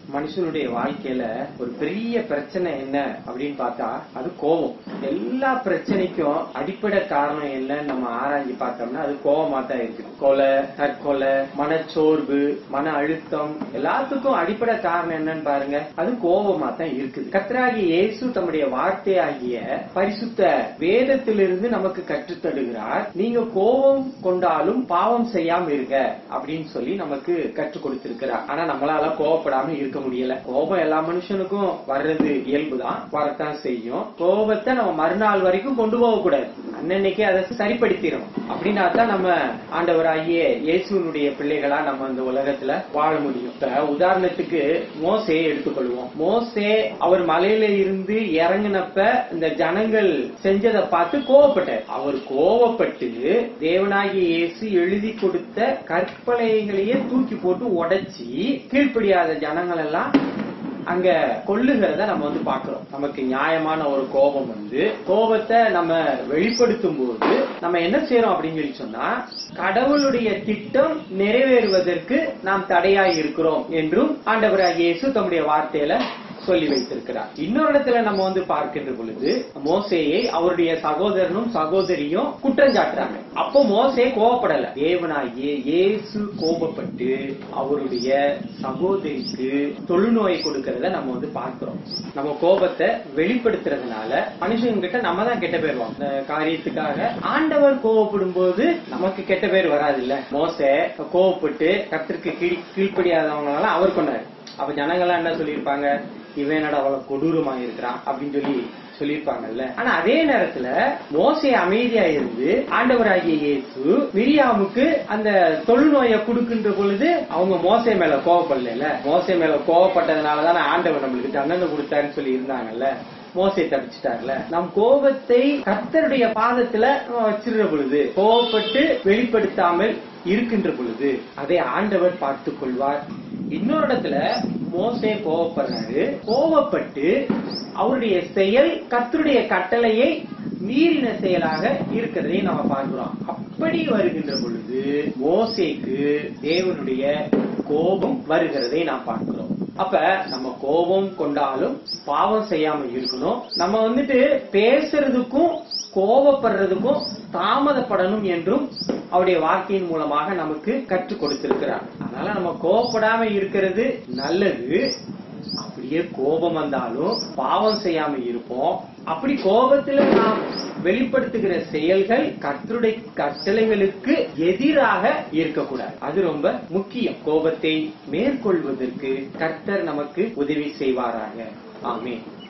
மனுஷனுடைய வாழ்க்கையில ஒரு பெரிய பிரச்சனை என்ன அப்படின்னு பார்த்தா அது கோபம் எல்லா பிரச்சனைக்கும் அடிப்படை காரணம் என்னன்னு நம்ம ஆராய்ஞ்சு பார்த்தோம்னா அது கோபமா தான் இருக்குது கொலை தற்கொலை மனச்சோர்வு மன அழுத்தம் எல்லாத்துக்கும் அடிப்படை காரணம் என்னன்னு பாருங்க அது கோபமா தான் இருக்குது கர்த்தராகிய இயேசு தம்முடைய வார்த்தையாகிய பரிசுத்த வேதத்திலிருந்து நமக்கு கற்றுத்தருகிறார் நீங்க கோபம் கொண்டாலும் பாவம் செய்யாம இருங்க அப்படின்னு சொல்லி நமக்கு கற்றுக் கொடுத்திருக்கிறார் ஆனா நம்மளால கோவப்படாம இருக்க முடியல கோபம் எல்லா மனுஷனுக்கும் வர்றது இயல்புதான் வரத்தான் செய்யும் கோபத்தை நம்ம மறுநாள் வரைக்கும் கொண்டு போக கூடாது அன்னன்னைக்கே அதை சரிப்படுத்திடணும் அப்படின்னா தான் நம்ம ஆண்டவராகிய இயேசுனுடைய பிள்ளைகளா நம்ம இந்த உலகத்துல வாழ முடியும் இப்ப உதாரணத்துக்கு மோசே எடுத்துக்கொள்வோம் மோசே அவர் மலையில இருந்து இறங்கினப்ப இந்த ஜனங்கள் செஞ்சதை பார்த்து கோவப்பட்டார் அவர் கோவப்பட்டு தேவனாகிய இயேசு எழுதி கொடுத்த கற்பனைகளையே தூக்கி போட்டு உடைச்சி கீழ்ப்படியாத ஜனங்கள் எல்லாம் அங்க கொல்லுகிறத நம்ம வந்து பாக்குறோம் நமக்கு நியாயமான ஒரு கோபம் வந்து கோபத்தை நம்ம வெளிப்படுத்தும் போது நம்ம என்ன செய்யறோம் அப்படின்னு சொல்லி சொன்னா கடவுளுடைய திட்டம் நிறைவேறுவதற்கு நாம் தடையாய் இருக்கிறோம் என்றும் ஆண்டவராகிய இயேசு தம்முடைய வார்த்தையில சொல்லி வைத்திருக்கிறார் இன்னொரு இடத்துல நம்ம வந்து பார்க்கின்ற பொழுது மோசேயை அவருடைய சகோதரனும் சகோதரியும் குற்றம் சாட்டுறாங்க அப்போ மோசே கோபப்படல தேவனாகிய இயேசு கோபப்பட்டு அவருடைய சகோதரிக்கு தொழுநோயை கொடுக்கறத நம்ம வந்து பார்க்கிறோம் நம்ம கோபத்தை வெளிப்படுத்துறதுனால மனுஷங்க கிட்ட நம்ம தான் கெட்ட பேர் வாங்க இந்த காரியத்துக்காக ஆண்டவர் கோவப்படும் போது நமக்கு கெட்ட பேர் வராது இல்ல மோசே கோவப்பட்டு கத்திற்கு கீழ் கீழ்ப்படியாதவங்க அவர் கொண்டாரு அப்ப ஜனங்கள்லாம் என்ன சொல்லியிருப்பாங்க இவன் என்னடா அவ்வளவு கொடூரமா இருக்கிறான் அப்படின்னு சொல்லி சொல்லியிருப்பாங்கல்ல ஆனா அதே நேரத்துல மோசே அமைதியா இருந்து ஆண்டவராகிய இயேசு மிரியாமுக்கு அந்த தொழுநோயை கொடுக்கின்ற பொழுது அவங்க மோசே மேல கோவப்படல மோசே மேல கோவப்பட்டதுனாலதானே ஆண்டவர் நம்மளுக்கு தண்டனை கொடுத்தாருன்னு சொல்லி இருந்தாங்கல்ல மோசை தப்பிச்சிட்டார்ல நம் கோபத்தை கர்த்தருடைய பாதத்துல நம்ம வச்சிருந்த பொழுது கோபப்பட்டு வெளிப்படுத்தாமல் இருக்கின்ற பொழுது அதை ஆண்டவர் பார்த்துக் கொள்வார் இன்னொரு இடத்துல மோசே கோவப்படுறாரு கோவப்பட்டு அவருடைய செயல் கர்த்தருடைய கட்டளையை மீறின செயலாக இருக்கிறதையும் நம்ம பார்க்கிறோம் அப்படி வருகின்ற பொழுது மோசேக்கு தேவனுடைய கோபம் வருகிறதை நாம் பார்க்கிறோம் அப்ப நம்ம கோபம் கொண்டாலும் பாவம் செய்யாம இருக்கணும் நம்ம வந்துட்டு பேசுறதுக்கும் கோபப்படுறதுக்கும் தாமதப்படணும் என்றும் அவருடைய வார்த்தையின் மூலமாக நமக்கு கற்றுக் கொடுத்திருக்கிறார் அதனால நம்ம கோபப்படாம இருக்கிறது நல்லது அப்படியே கோபம் வந்தாலும் பாவம் செய்யாம இருப்போம் அப்படி கோபத்துல நாம் வெளிப்படுத்துகிற செயல்கள் கர்த்தருடைய கட்டளைகளுக்கு எதிராக இருக்கக்கூடாது அது ரொம்ப முக்கியம் கோபத்தை மேற்கொள்வதற்கு கர்த்தர் நமக்கு உதவி செய்வாராக ஆமென்